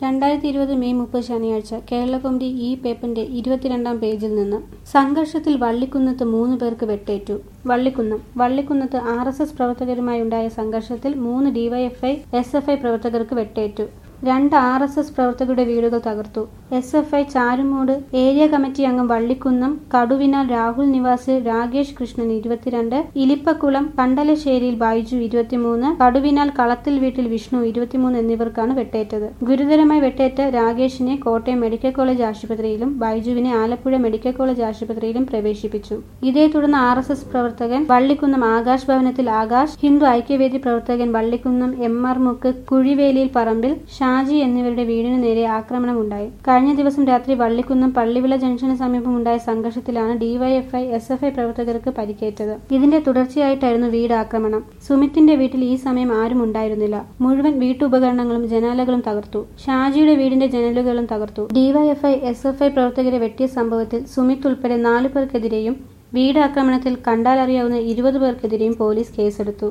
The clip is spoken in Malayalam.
രണ്ടായിരത്തി ഇരുപത് മെയ് മുപ്പത് ശനിയാഴ്ച കേരളകൗമുദി ഈ പേപ്പറിന്റെ ഇരുപത്തിരണ്ടാം പേജിൽ നിന്ന് സംഘർഷത്തിൽ വള്ളിക്കുന്നത്ത് മൂന്ന് പേർക്ക് വെട്ടേറ്റു വള്ളിക്കുന്നം വള്ളിക്കുന്നത്ത് ആർ എസ് എസ് പ്രവർത്തകരുമായുണ്ടായ സംഘർഷത്തിൽ മൂന്ന് ഡിവൈഎഫ്ഐ എസ് എഫ് ഐ പ്രവർത്തകർക്ക് വെട്ടേറ്റു രണ്ട് ആർ എസ് എസ് പ്രവർത്തകരുടെ വീടുകൾ തകർത്തു S F I Charumoodu area committee അംഗം വള്ളിക്കുന്നം കടുവിനാൽ രാഹുൽ നിവാസിൽ രാകേഷ് കൃഷ്ണൻ ഇരുപത്തിരണ്ട് ഇലിപ്പക്കുളം കണ്ടലശ്ശേരിയിൽ ബൈജു ഇരുപത്തിമൂന്ന് കടുവിനാൽ കളത്തിൽ വീട്ടിൽ വിഷ്ണു ഇരുപത്തിമൂന്ന് എന്നിവർക്കാണ് വെട്ടേറ്റത് ഗുരുതരമായി വെട്ടേറ്റ രാകേഷിനെ കോട്ടയം മെഡിക്കൽ കോളേജ് ആശുപത്രിയിലും ബൈജുവിനെ ആലപ്പുഴ മെഡിക്കൽ കോളേജ് ആശുപത്രിയിലും പ്രവേശിപ്പിച്ചു ഇതേ തുടർന്ന് ആർ എസ് എസ് പ്രവർത്തകൻ വള്ളിക്കുന്നം ആകാശ് ഭവനത്തിൽ ആകാശ് ഹിന്ദു ഐക്യവേദി പ്രവർത്തകൻ വള്ളിക്കുന്നം എം ആർ മുക്ക് കുഴിവേലിയിൽ പറമ്പിൽ ഷാജി എന്നിവരുടെ വീടിനു നേരെ ആക്രമണമുണ്ടായി കഴിഞ്ഞ ദിവസം രാത്രി വള്ളിക്കുന്നം പള്ളിവിള ജംഗ്ഷന് സമീപമുണ്ടായ സംഘർഷത്തിലാണ് ഡിവൈഎഫ്ഐ എസ് എഫ് ഐ പ്രവർത്തകർക്ക് പരിക്കേറ്റത് ഇതിന്റെ തുടർച്ചയായിട്ടായിരുന്നു വീട് ആക്രമണം സുമിത്തിന്റെ വീട്ടിൽ ഈ സമയം ആരും ഉണ്ടായിരുന്നില്ല മുഴുവൻ വീട്ടുപകരണങ്ങളും ജനാലകളും തകർത്തു ഷാജിയുടെ വീടിന്റെ ജനലുകളും തകർത്തു ഡിവൈഎഫ്ഐ എസ് എഫ് ഐ പ്രവർത്തകരെ വെട്ടിയ സംഭവത്തിൽ സുമിത് ഉൾപ്പെടെ നാലു പേർക്കെതിരെയും വീടാക്രമണത്തിൽ കണ്ടാലറിയാവുന്ന ഇരുപത് പേർക്കെതിരെയും പോലീസ് കേസെടുത്തു